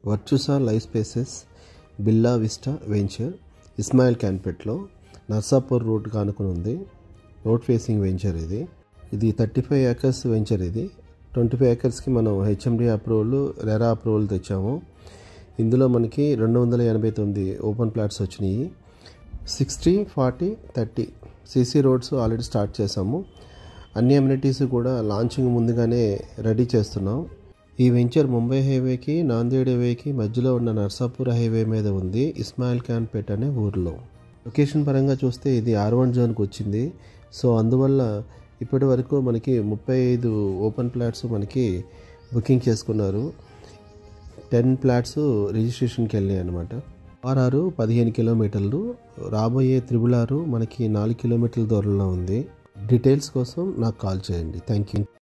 Virtusa life spaces villa vista venture Ismail క్యాన్పెట్లో Narsapur road కానుకొని ఉంది రోడ్ ఫేసింగ్ వెంచర్ ఇది ఇది థర్టీ ఫైవ్ ఏకర్స్ వెంచర్ ఇది ట్వంటీ ఫైవ్ ఏకర్స్కి మనం హెచ్ఎండి అప్రూవల్ రెరా అప్రూవల్ తెచ్చాము ఇందులో మనకి రెండు వందల ఎనభై తొమ్మిది ఓపెన్ ప్లాట్స్ వచ్చినాయి sixty forty thirty CC roads already start చేసాము అన్ని అమ్యూనిటీస్ కూడా లాంచింగ్ ముందుగానే రెడీ చేస్తున్నాం ఈ వెంచర్ ముంబై హైవేకి నాందేడ్ హైవేకి మధ్యలో ఉన్న నర్సాపూర్ హైవే మీద ఉంది ఇస్మాయిల్ ఖాన్పేట్ అనే ఊరిలో లొకేషన్ పరంగా చూస్తే ఇది ఆర్ వన్ జోన్కి వచ్చింది సో అందువల్ల ఇప్పటి వరకు మనకి ముప్పై ఐదు ఓపెన్ ప్లాట్స్ మనకి బుకింగ్ చేసుకున్నారు టెన్ ప్లాట్స్ రిజిస్ట్రేషన్కి వెళ్ళాయి అనమాట ఆర్ఆర్ పదిహేను కిలోమీటర్లు రాబోయే త్రిబుల్ ఆరు మనకి నాలుగు కిలోమీటర్ల దూరంలో ఉంది డీటెయిల్స్ కోసం నాకు కాల్ చేయండి థ్యాంక్ యూ